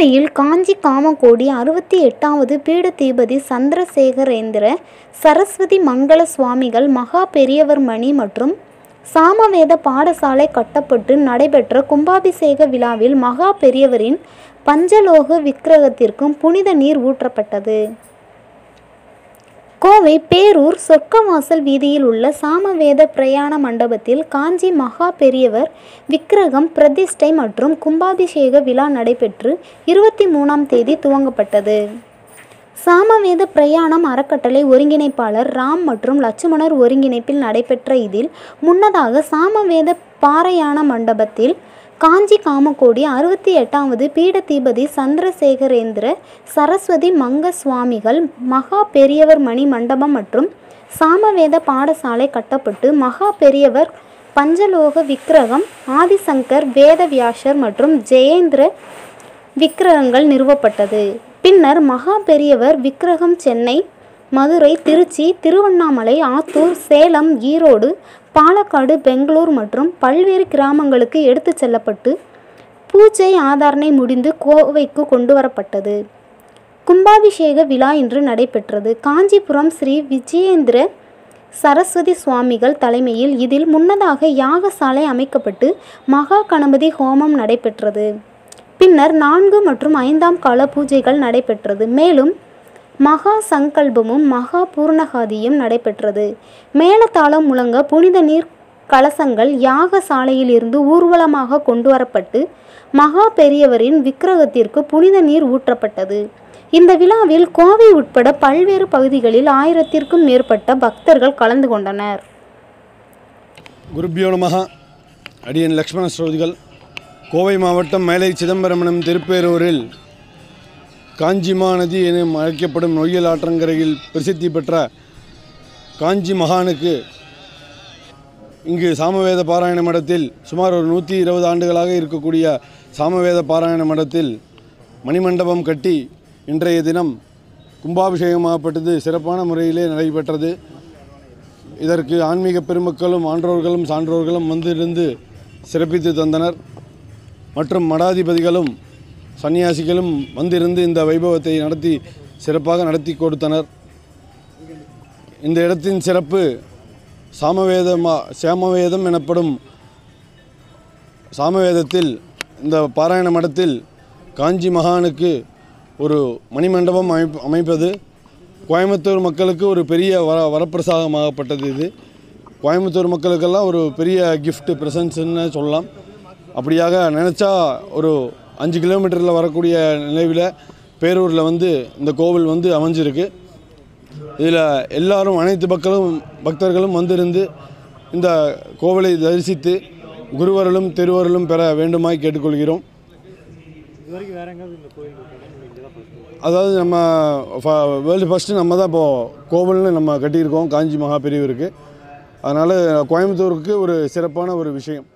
கோவையில் காஞ்சி காமகோடி அறுபத்தி எட்டாவது பீடதீபதி சந்திரசேகரேந்திர சரஸ்வதி மங்கள சுவாமிகள் மகா பெரியவர் மணி மற்றும் சாமவேத பாடசாலை கட்டப்பட்டு நடைபெற்ற கும்பாபிஷேக விழாவில் மகா பெரியவரின் பஞ்சலோக விக்கிரகத்திற்கும் புனித நீர் ஊற்றப்பட்டது கோவை பேரூர் சொர்க்கவாசல் வீதியில் உள்ள சாமவேத பிரயாண மண்டபத்தில் காஞ்சி மகா பெரியவர் விக்கிரகம் பிரதிஷ்டை மற்றும் கும்பாபிஷேக விழா நடைபெற்று இருபத்தி மூணாம் தேதி துவங்கப்பட்டது சாமவேத பிரயாணம் அறக்கட்டளை ஒருங்கிணைப்பாளர் ராம் மற்றும் லட்சுமணர் ஒருங்கிணைப்பில் நடைபெற்ற இதில் முன்னதாக சாமவேத பாராயண மண்டபத்தில் காஞ்சி காமகோடி அறுபத்தி எட்டாவது பீடதீபதி சந்திரசேகரேந்திர சரஸ்வதி மங்க சுவாமிகள் மகா பெரியவர் மணி மண்டபம் மற்றும் சாமவேத பாடசாலை கட்டப்பட்டு மகா பெரியவர் பஞ்சலோக விக்கிரகம் ஆதிசங்கர் வேதவியாசர் மற்றும் ஜெயேந்திர விக்கிரகங்கள் நிறுவப்பட்டது பின்னர் மகா பெரியவர் விக்கிரகம் சென்னை மதுரை திருச்சி திருவண்ணாமலை ஆத்தூர் சேலம் ஈரோடு பாலக்காடு பெங்களூர் மற்றும் பல்வேறு கிராமங்களுக்கு எடுத்துச் செல்லப்பட்டு பூஜை ஆதாரணை முடிந்து கோவைக்கு கொண்டு வரப்பட்டது கும்பாபிஷேக விழா இன்று நடைபெற்றது காஞ்சிபுரம் ஸ்ரீ விஜயேந்திர சரஸ்வதி சுவாமிகள் தலைமையில் இதில் முன்னதாக யாகசாலை அமைக்கப்பட்டு மகா கணபதி ஹோமம் நடைபெற்றது பின்னர் நான்கு மற்றும் ஐந்தாம் கால பூஜைகள் நடைபெற்றது மேலும் மகா சங்கல்பமும் மகா பூர்ணகாதியும் நடைபெற்றது மேளதாளம் முழங்க புனித நீர் கலசங்கள் யாகசாலையிலிருந்து ஊர்வலமாக கொண்டு வரப்பட்டு மகா பெரியவரின் விக்கிரகத்திற்கு புனித நீர் ஊற்றப்பட்டது இந்த விழாவில் கோவை உட்பட பல்வேறு பகுதிகளில் ஆயிரத்திற்கும் மேற்பட்ட பக்தர்கள் கலந்து கொண்டனர் குருப்பியோ நமக அடியன் லக்ஷ்மண ஸ்ரோதிகள் கோவை மாவட்டம் மேலை சிதம்பரம் எனும் திருப்பேரூரில் காஞ்சிமா நதி எனும் அழைக்கப்படும் நொய்யல் ஆற்றங்கரையில் பிரசித்தி பெற்ற காஞ்சி மகானுக்கு இங்கு சாமவேத பாராயண மடத்தில் சுமார் ஒரு நூற்றி இருபது ஆண்டுகளாக இருக்கக்கூடிய சாமவேத பாராயண மடத்தில் மணிமண்டபம் கட்டி இன்றைய தினம் கும்பாபிஷேகமாகப்பட்டது சிறப்பான முறையிலே நடைபெற்றது இதற்கு ஆன்மீக பெருமக்களும் ஆன்றோர்களும் சான்றோர்களும் வந்திருந்து சிறப்பித்து தந்தனர் மற்றும் மடாதிபதிகளும் சன்னியாசிகளும் வந்திருந்து இந்த வைபவத்தை நடத்தி சிறப்பாக நடத்தி கொடுத்தனர் இந்த இடத்தின் சிறப்பு சாமவேதமா சாமவேதம் எனப்படும் சாமவேதத்தில் இந்த பாராயண மடத்தில் காஞ்சி மகானுக்கு ஒரு மணிமண்டபம் அமைப்பு அமைப்பது கோயம்புத்தூர் மக்களுக்கு ஒரு பெரிய வர வரப்பிரசாதமாகப்பட்டது இது கோயம்புத்தூர் மக்களுக்கெல்லாம் ஒரு பெரிய gift ப்ரெசன்ஸ்ன்னு சொல்லலாம் அப்படியாக நினச்சா ஒரு அஞ்சு கிலோமீட்டரில் வரக்கூடிய நிலைவில் பேரூரில் வந்து இந்த கோவில் வந்து அமைஞ்சிருக்கு இதில் எல்லாரும் அனைத்து மக்களும் பக்தர்களும் வந்திருந்து இந்த கோவிலை தரிசித்து குருவருளும் திருவருளும் பெற வேண்டுமாய் கேட்டுக்கொள்கிறோம் அதாவது நம்ம வேர்ல்டு ஃபஸ்ட்டு நம்ம தான் இப்போது கோவில்னு நம்ம கட்டியிருக்கோம் காஞ்சி மகா பெரியவருக்கு அதனால் கோயம்புத்தூருக்கு ஒரு சிறப்பான ஒரு விஷயம்